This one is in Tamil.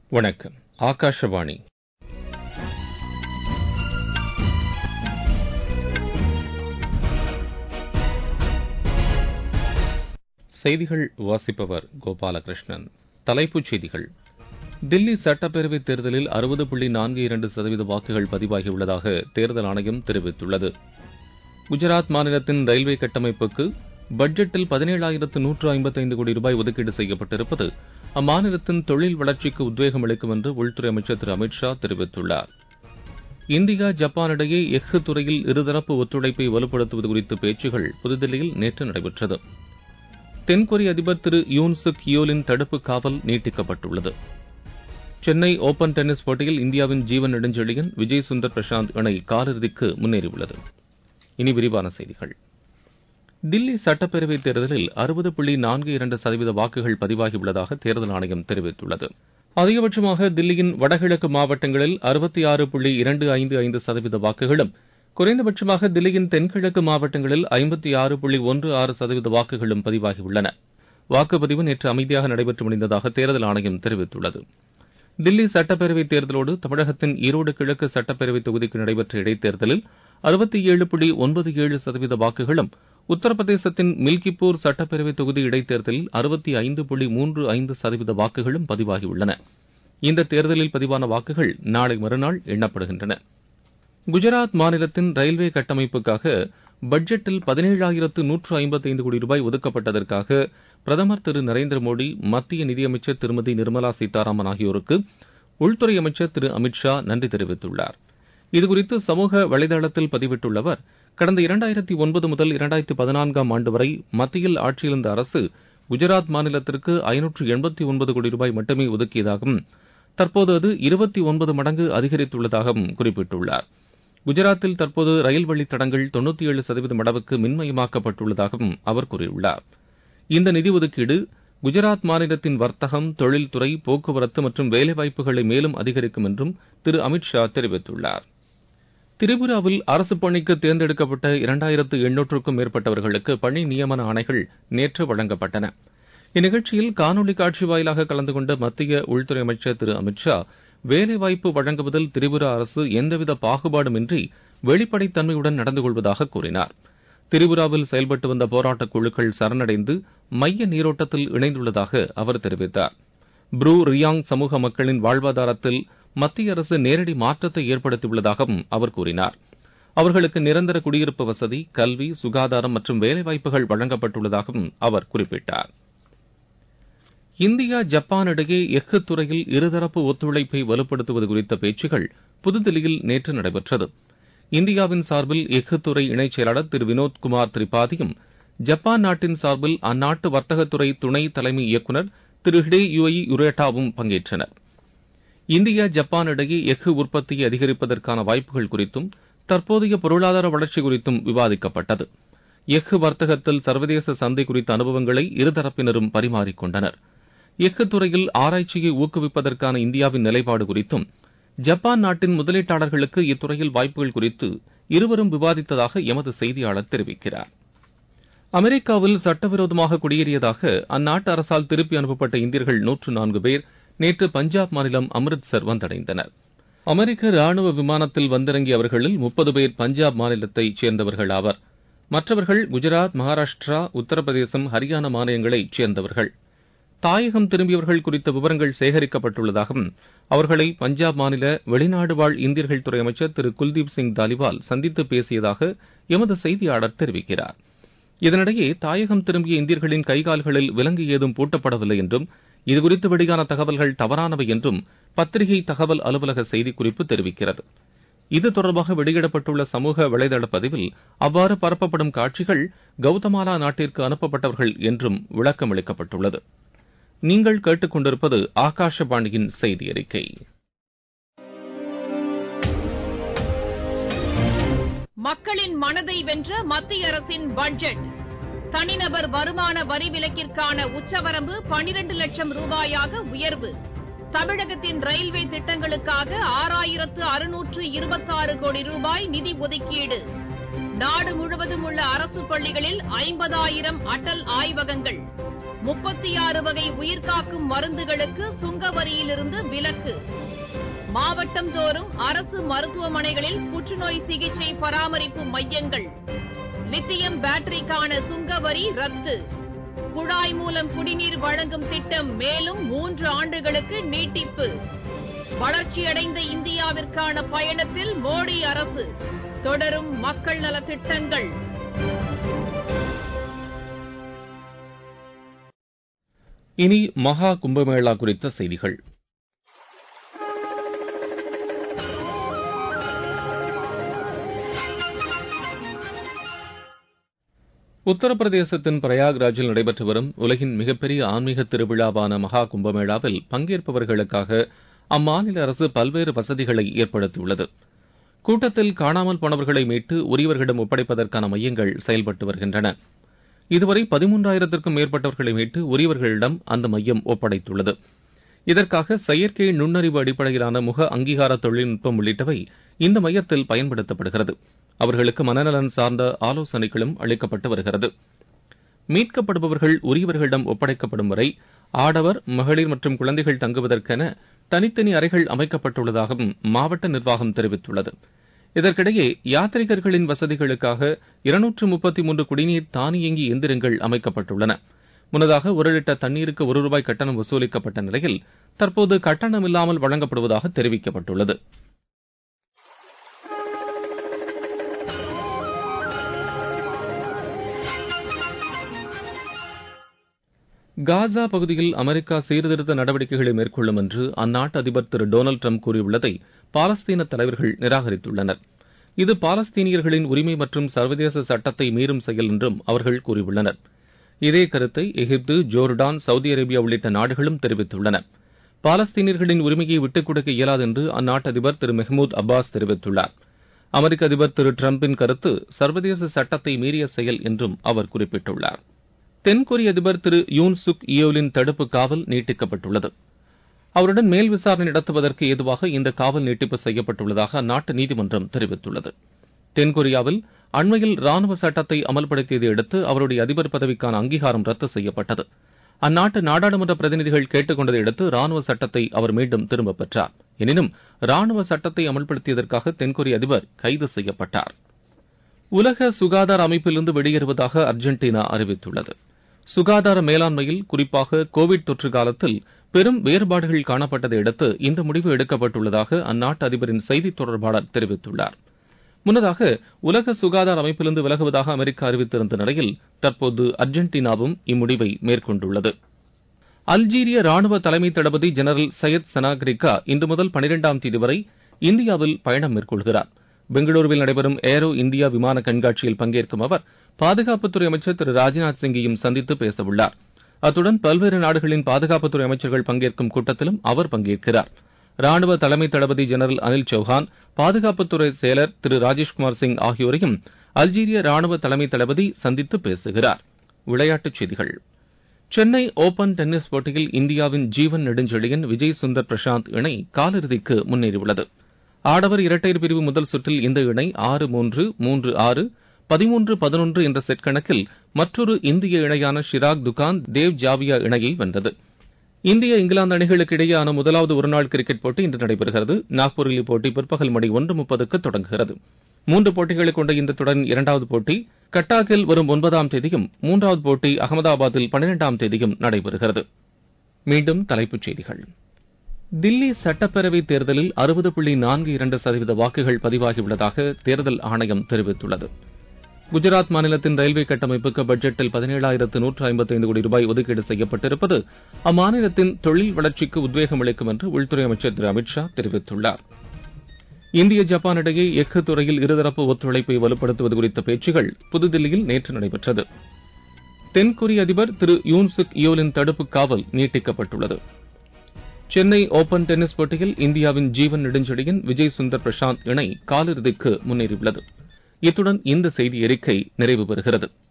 வணக்கம் ஆகாஷவாணி செய்திகள் வாசிப்பவர் கோபாலகிருஷ்ணன் தலைப்புச் செய்திகள் தில்லி சட்டப்பேரவைத் தேர்தலில் அறுபது புள்ளி நான்கு இரண்டு சதவீத வாக்குகள் பதிவாகியுள்ளதாக தேர்தல் ஆணையம் தெரிவித்துள்ளது குஜராத் மாநிலத்தின் ரயில்வே கட்டமைப்புக்கு பட்ஜெட்டில் பதினேழாயிரத்து நூற்று ஐம்பத்தைந்து கோடி ரூபாய் ஒதுக்கீடு செய்யப்பட்டிருப்பது அம்மாநிலத்தின் தொழில் வளர்ச்சிக்கு உத்வேகம் அளிக்கும் என்று உள்துறை அமைச்சர் திரு அமித் ஷா தெரிவித்துள்ளார் இந்தியா ஜப்பான் இடையே எஃகு துறையில் இருதரப்பு ஒத்துழைப்பை வலுப்படுத்துவது குறித்த பேச்சுகள் புதுதில்லியில் நேற்று நடைபெற்றது தென்கொரிய அதிபர் திரு யூன் சுக் யோலின் தடுப்பு காவல் நீட்டிக்கப்பட்டுள்ளது சென்னை ஓபன் டென்னிஸ் போட்டியில் இந்தியாவின் ஜீவன் நெடுஞ்செழியன் விஜய் சுந்தர் பிரசாந்த் இணை காலிறுதிக்கு முன்னேறியுள்ளது இனி விரிவான செய்திகள் தில்லி சட்டப்பேரவைத் தேர்தலில் அறுபது புள்ளி நான்கு இரண்டு சதவீத வாக்குகள் பதிவாகியுள்ளதாக தேர்தல் ஆணையம் தெரிவித்துள்ளது அதிகபட்சமாக தில்லியின் வடகிழக்கு மாவட்டங்களில் அறுபத்தி ஆறு புள்ளி இரண்டு ஐந்து ஐந்து சதவீத வாக்குகளும் குறைந்தபட்சமாக தில்லியின் தென்கிழக்கு மாவட்டங்களில் ஐம்பத்தி ஆறு புள்ளி ஒன்று ஆறு சதவீத வாக்குகளும் பதிவாகியுள்ளன வாக்குப்பதிவு நேற்று அமைதியாக நடைபெற்று முடிந்ததாக தேர்தல் ஆணையம் தெரிவித்துள்ளது தில்லி சட்டப்பேரவைத் தேர்தலோடு தமிழகத்தின் ஈரோடு கிழக்கு சட்டப்பேரவைத் தொகுதிக்கு நடைபெற்ற இடைத்தேர்தலில் அறுபத்தி ஏழு புள்ளி ஒன்பது ஏழு சதவீத வாக்குகளும் உத்தரப்பிரதேசத்தின் மில்கிப்பூர் சட்டப்பேரவை தொகுதி இடைத்தேர்தலில் அறுபத்தி ஐந்து புள்ளி மூன்று ஐந்து சதவீத வாக்குகளும் பதிவாகியுள்ளன இந்த தேர்தலில் பதிவான வாக்குகள் நாளை மறுநாள் எண்ணப்படுகின்றன குஜராத் மாநிலத்தின் ரயில்வே கட்டமைப்புக்காக பட்ஜெட்டில் பதினேழாயிரத்து நூற்று ஐம்பத்தைந்து கோடி ரூபாய் ஒதுக்கப்பட்டதற்காக பிரதமர் திரு நரேந்திர மோடி மத்திய நிதியமைச்சர் திருமதி நிர்மலா சீதாராமன் ஆகியோருக்கு உள்துறை அமைச்சர் திரு அமித் ஷா நன்றி தெரிவித்துள்ளார் இதுகுறித்து சமூக வலைதளத்தில் பதிவிட்டுள்ள அவர் கடந்த இரண்டாயிரத்தி ஒன்பது முதல் இரண்டாயிரத்தி பதினான்காம் ஆண்டு வரை மத்தியில் ஆட்சியிருந்த அரசு குஜராத் மாநிலத்திற்கு ஐநூற்று எண்பத்தி ஒன்பது கோடி ரூபாய் மட்டுமே ஒதுக்கியதாகவும் தற்போது அது இருபத்தி ஒன்பது மடங்கு அதிகரித்துள்ளதாகவும் குறிப்பிட்டுள்ளார் குஜராத்தில் தற்போது ரயில் வழித்தடங்கள் தொண்ணூத்தி ஏழு சதவீதம் அளவுக்கு மின்மயமாக்கப்பட்டுள்ளதாகவும் அவர் கூறியுள்ளார் இந்த நிதி ஒதுக்கீடு குஜராத் மாநிலத்தின் வர்த்தகம் தொழில்துறை போக்குவரத்து மற்றும் வேலைவாய்ப்புகளை மேலும் அதிகரிக்கும் என்றும் திரு அமித் ஷா தெரிவித்துள்ளார் திரிபுராவில் அரசு பணிக்கு தேர்ந்தெடுக்கப்பட்ட இரண்டாயிரத்து எண்ணூற்றுக்கும் மேற்பட்டவர்களுக்கு பணி நியமன ஆணைகள் நேற்று வழங்கப்பட்டன இந்நிகழ்ச்சியில் காணொலி காட்சி வாயிலாக கலந்து கொண்ட மத்திய உள்துறை அமைச்சர் திரு அமித் ஷா வேலைவாய்ப்பு வழங்குவதில் திரிபுரா அரசு எந்தவித பாகுபாடுமின்றி வெளிப்படைத்தன்மையுடன் நடந்து கொள்வதாக கூறினார் திரிபுராவில் செயல்பட்டு வந்த போராட்டக் குழுக்கள் சரணடைந்து மைய நீரோட்டத்தில் இணைந்துள்ளதாக அவர் தெரிவித்தார் ப்ரூ ரியாங் சமூக மக்களின் வாழ்வாதாரத்தில் மத்திய அரசு நேரடி மாற்றத்தை ஏற்படுத்தியுள்ளதாகவும் அவர் கூறினார் அவர்களுக்கு நிரந்தர குடியிருப்பு வசதி கல்வி சுகாதாரம் மற்றும் வேலைவாய்ப்புகள் வழங்கப்பட்டுள்ளதாகவும் அவர் குறிப்பிட்டார் இந்தியா ஜப்பான் இடையே எஃகு துறையில் இருதரப்பு ஒத்துழைப்பை வலுப்படுத்துவது குறித்த பேச்சுகள் புதுதில்லியில் நேற்று நடைபெற்றது இந்தியாவின் சார்பில் எஃகு துறை இணைச் செயலாளர் திரு வினோத்குமார் திரிபாதியும் ஜப்பான் நாட்டின் சார்பில் அந்நாட்டு வர்த்தகத்துறை துணை தலைமை இயக்குநர் திரு ஹிடே யுயி யுரேட்டாவும் பங்கேற்றனர் இந்தியா ஜப்பான் இடையே எஃகு உற்பத்தியை அதிகரிப்பதற்கான வாய்ப்புகள் குறித்தும் தற்போதைய பொருளாதார வளர்ச்சி குறித்தும் விவாதிக்கப்பட்டது எஃகு வர்த்தகத்தில் சர்வதேச சந்தை குறித்த அனுபவங்களை இருதரப்பினரும் பரிமாறிக்கொண்டனர் எஃகு துறையில் ஆராய்ச்சியை ஊக்குவிப்பதற்கான இந்தியாவின் நிலைப்பாடு குறித்தும் ஜப்பான் நாட்டின் முதலீட்டாளர்களுக்கு இத்துறையில் வாய்ப்புகள் குறித்து இருவரும் விவாதித்ததாக எமது செய்தியாளர் தெரிவிக்கிறார் அமெரிக்காவில் சட்டவிரோதமாக குடியேறியதாக அந்நாட்டு அரசால் திருப்பி அனுப்பப்பட்ட இந்தியர்கள் நூற்று நான்கு பேர் நேற்று பஞ்சாப் மாநிலம் அம்ரித்சர் வந்தடைந்தனர் அமெரிக்க ராணுவ விமானத்தில் வந்திறங்கிய அவர்களில் முப்பது பேர் பஞ்சாப் மாநிலத்தைச் சேர்ந்தவர்கள் ஆவர் மற்றவர்கள் குஜராத் மகாராஷ்டிரா உத்தரப்பிரதேசம் ஹரியானா மாநிலங்களைச் சேர்ந்தவர்கள் தாயகம் திரும்பியவர்கள் குறித்த விவரங்கள் சேகரிக்கப்பட்டுள்ளதாகவும் அவர்களை பஞ்சாப் மாநில வெளிநாடு வாழ் இந்தியர்கள் துறை அமைச்சர் திரு குல்தீப் சிங் தாலிவால் சந்தித்து பேசியதாக எமது செய்தியாளர் தெரிவிக்கிறார் இதனிடையே தாயகம் திரும்பிய இந்தியர்களின் கைகால்களில் விலங்கு ஏதும் பூட்டப்படவில்லை என்றும் இதுகுறித்து வெளியான தகவல்கள் தவறானவை என்றும் பத்திரிகை தகவல் அலுவலக செய்திக்குறிப்பு தெரிவிக்கிறது இது தொடர்பாக வெளியிடப்பட்டுள்ள சமூக வலைதள பதிவில் அவ்வாறு பரப்பப்படும் காட்சிகள் கவுதமாலா நாட்டிற்கு அனுப்பப்பட்டவர்கள் என்றும் விளக்கம் அளிக்கப்பட்டுள்ளது நீங்கள் கேட்டுக்கொண்டிருப்பது ஆகாஷவாணியின் செய்தி அறிக்கை மக்களின் மனதை வென்ற மத்திய அரசின் பட்ஜெட் தனிநபர் வருமான வரி விலக்கிற்கான உச்சவரம்பு பனிரண்டு லட்சம் ரூபாயாக உயர்வு தமிழகத்தின் ரயில்வே திட்டங்களுக்காக ஆறாயிரத்து அறுநூற்று இருபத்தாறு கோடி ரூபாய் நிதி ஒதுக்கீடு நாடு முழுவதும் உள்ள அரசு பள்ளிகளில் ஐம்பதாயிரம் அடல் ஆய்வகங்கள் முப்பத்தி ஆறு வகை உயிர்காக்கும் மருந்துகளுக்கு சுங்க வரியிலிருந்து விலக்கு மாவட்டம் தோறும் அரசு மருத்துவமனைகளில் புற்றுநோய் சிகிச்சை பராமரிப்பு மையங்கள் லித்தியம் பேட்டரிக்கான சுங்க வரி ரத்து குழாய் மூலம் குடிநீர் வழங்கும் திட்டம் மேலும் மூன்று ஆண்டுகளுக்கு நீட்டிப்பு வளர்ச்சியடைந்த இந்தியாவிற்கான பயணத்தில் மோடி அரசு தொடரும் மக்கள் நலத் திட்டங்கள் இனி மகா கும்பமேளா குறித்த செய்திகள் உத்தரப்பிரதேசத்தின் பிரயாக்ராஜில் நடைபெற்று வரும் உலகின் மிகப்பெரிய ஆன்மீக திருவிழாவான மகா கும்பமேளாவில் பங்கேற்பவர்களுக்காக அம்மாநில அரசு பல்வேறு வசதிகளை ஏற்படுத்தியுள்ளது கூட்டத்தில் காணாமல் போனவர்களை மீட்டு உரியவர்களிடம் ஒப்படைப்பதற்கான மையங்கள் செயல்பட்டு வருகின்றன இதுவரை பதிமூன்றாயிரத்திற்கும் மேற்பட்டவர்களை மீட்டு உரியவர்களிடம் அந்த மையம் ஒப்படைத்துள்ளது இதற்காக செயற்கை நுண்ணறிவு அடிப்படையிலான முக அங்கீகார தொழில்நுட்பம் உள்ளிட்டவை இந்த மையத்தில் பயன்படுத்தப்படுகிறது அவர்களுக்கு மனநலன் சார்ந்த ஆலோசனைகளும் அளிக்கப்பட்டு வருகிறது மீட்கப்படுபவர்கள் உரியவர்களிடம் ஒப்படைக்கப்படும் வரை ஆடவர் மகளிர் மற்றும் குழந்தைகள் தங்குவதற்கென தனித்தனி அறைகள் அமைக்கப்பட்டுள்ளதாகவும் மாவட்ட நிர்வாகம் தெரிவித்துள்ளது இதற்கிடையே யாத்ரிகர்களின் வசதிகளுக்காக இருநூற்று முப்பத்தி மூன்று குடிநீர் தானியங்கி எந்திரங்கள் அமைக்கப்பட்டுள்ளன முன்னதாக ஒரு லிட்டர் தண்ணீருக்கு ஒரு ரூபாய் கட்டணம் வசூலிக்கப்பட்ட நிலையில் தற்போது கட்டணம் இல்லாமல் வழங்கப்படுவதாக தெரிவிக்கப்பட்டுள்ளது காசா பகுதியில் அமெரிக்கா சீர்திருத்த நடவடிக்கைகளை மேற்கொள்ளும் என்று அந்நாட்டு அதிபர் திரு டொனால்டு ட்ரம்ப் கூறியுள்ளதை பாலஸ்தீன தலைவர்கள் நிராகரித்துள்ளனர் இது பாலஸ்தீனியர்களின் உரிமை மற்றும் சர்வதேச சட்டத்தை மீறும் செயல் என்றும் அவர்கள் கூறியுள்ளனர் இதே கருத்தை எகிப்து ஜோர்டான் சவுதி அரேபியா உள்ளிட்ட நாடுகளும் தெரிவித்துள்ளன பாலஸ்தீனியர்களின் உரிமையை விட்டுக் கொடுக்க இயலாது என்று அந்நாட்டு அதிபர் திரு மெஹமூத் அப்பாஸ் தெரிவித்துள்ளார் அமெரிக்க அதிபர் திரு டிரம்பின் கருத்து சர்வதேச சட்டத்தை மீறிய செயல் என்றும் அவர் குறிப்பிட்டுள்ளார் தென்கொரிய அதிபர் திரு யூன் சுக் இயோலின் தடுப்பு காவல் நீட்டிக்கப்பட்டுள்ளது அவருடன் மேல் விசாரணை நடத்துவதற்கு ஏதுவாக இந்த காவல் நீட்டிப்பு செய்யப்பட்டுள்ளதாக அந்நாட்டு நீதிமன்றம் தெரிவித்துள்ளது தென்கொரியாவில் அண்மையில் ராணுவ சட்டத்தை அமல்படுத்தியதை அடுத்து அவருடைய அதிபர் பதவிக்கான அங்கீகாரம் ரத்து செய்யப்பட்டது அந்நாட்டு நாடாளுமன்ற பிரதிநிதிகள் கேட்டுக் கொண்டதை அடுத்து ராணுவ சட்டத்தை அவர் மீண்டும் திரும்பப் பெற்றார் எனினும் ராணுவ சட்டத்தை அமல்படுத்தியதற்காக தென்கொரிய அதிபர் கைது செய்யப்பட்டார் உலக சுகாதார அமைப்பிலிருந்து வெளியேறுவதாக அர்ஜென்டினா அறிவித்துள்ளது சுகாதார மேலாண்மையில் குறிப்பாக கோவிட் தொற்று காலத்தில் பெரும் வேறுபாடுகள் காணப்பட்டதை அடுத்து இந்த முடிவு எடுக்கப்பட்டுள்ளதாக அந்நாட்டு அதிபரின் செய்தித் தொடர்பாளர் தெரிவித்துள்ளார் முன்னதாக உலக சுகாதார அமைப்பிலிருந்து விலகுவதாக அமெரிக்கா அறிவித்திருந்த நிலையில் தற்போது அர்ஜென்டினாவும் இம்முடிவை மேற்கொண்டுள்ளது அல்ஜீரிய ராணுவ தலைமை தளபதி ஜெனரல் சையத் சனாக்ரிகா இன்று முதல் பனிரெண்டாம் தேதி வரை இந்தியாவில் பயணம் மேற்கொள்கிறார் பெங்களூருவில் நடைபெறும் ஏரோ இந்தியா விமான கண்காட்சியில் பங்கேற்கும் அவர் பாதுகாப்புத்துறை அமைச்சர் திரு ராஜ்நாத் சிங்கையும் சந்தித்து பேசவுள்ளார் அத்துடன் பல்வேறு நாடுகளின் பாதுகாப்புத்துறை அமைச்சர்கள் பங்கேற்கும் கூட்டத்திலும் அவர் பங்கேற்கிறார் ராணுவ தலைமை தளபதி ஜெனரல் அனில் சௌஹான் பாதுகாப்புத்துறை செயலர் திரு ராஜேஷ்குமார் சிங் ஆகியோரையும் அல்ஜீரிய ராணுவ தலைமை தளபதி சந்தித்து பேசுகிறார் விளையாட்டுச் செய்திகள் சென்னை ஓபன் டென்னிஸ் போட்டியில் இந்தியாவின் ஜீவன் நெடுஞ்செழியன் விஜய் சுந்தர் பிரசாந்த் இணை காலிறுதிக்கு முன்னேறியுள்ளது ஆடவர் இரட்டையர் பிரிவு முதல் சுற்றில் இந்த இணை ஆறு மூன்று மூன்று ஆறு பதிமூன்று பதினொன்று என்ற செட் கணக்கில் மற்றொரு இந்திய இணையான ஷிராக் துகான் தேவ் ஜாவியா இணையை வென்றது இந்திய இங்கிலாந்து அணிகளுக்கு இடையேயான முதலாவது ஒருநாள் கிரிக்கெட் போட்டி இன்று நடைபெறுகிறது நாக்பூரில் இப்போட்டி பிற்பகல் மணி ஒன்று முப்பதுக்கு தொடங்குகிறது மூன்று போட்டிகளை கொண்ட இந்த தொடரின் இரண்டாவது போட்டி கட்டாக்கில் வரும் ஒன்பதாம் தேதியும் மூன்றாவது போட்டி அகமதாபாத்தில் பன்னிரெண்டாம் தேதியும் நடைபெறுகிறது மீண்டும் தலைப்புச் செய்திகள் தில்லி சட்டப்பேரவை தேர்தலில் அறுபது புள்ளி நான்கு இரண்டு சதவீத வாக்குகள் பதிவாகியுள்ளதாக தேர்தல் ஆணையம் தெரிவித்துள்ளது குஜராத் மாநிலத்தின் ரயில்வே கட்டமைப்புக்கு பட்ஜெட்டில் பதினேழாயிரத்து நூற்று ஐம்பத்தைந்து கோடி ரூபாய் ஒதுக்கீடு செய்யப்பட்டிருப்பது அம்மாநிலத்தின் தொழில் வளர்ச்சிக்கு உத்வேகம் அளிக்கும் என்று உள்துறை அமைச்சர் திரு அமித்ஷா தெரிவித்துள்ளார் இந்திய ஜப்பான் இடையே எஃகு துறையில் இருதரப்பு ஒத்துழைப்பை வலுப்படுத்துவது குறித்த பேச்சுகள் புதுதில்லியில் நேற்று நடைபெற்றது தென்கொரிய அதிபர் திரு யூன் சுக் இயோலின் தடுப்பு காவல் நீட்டிக்கப்பட்டுள்ளது சென்னை ஓபன் டென்னிஸ் போட்டியில் இந்தியாவின் ஜீவன் நெடுஞ்செழியன் விஜய் சுந்தர் பிரசாந்த் இணை காலிறுதிக்கு முன்னேறியுள்ளது இத்துடன் இந்த செய்தி அறிக்கை நிறைவு பெறுகிறது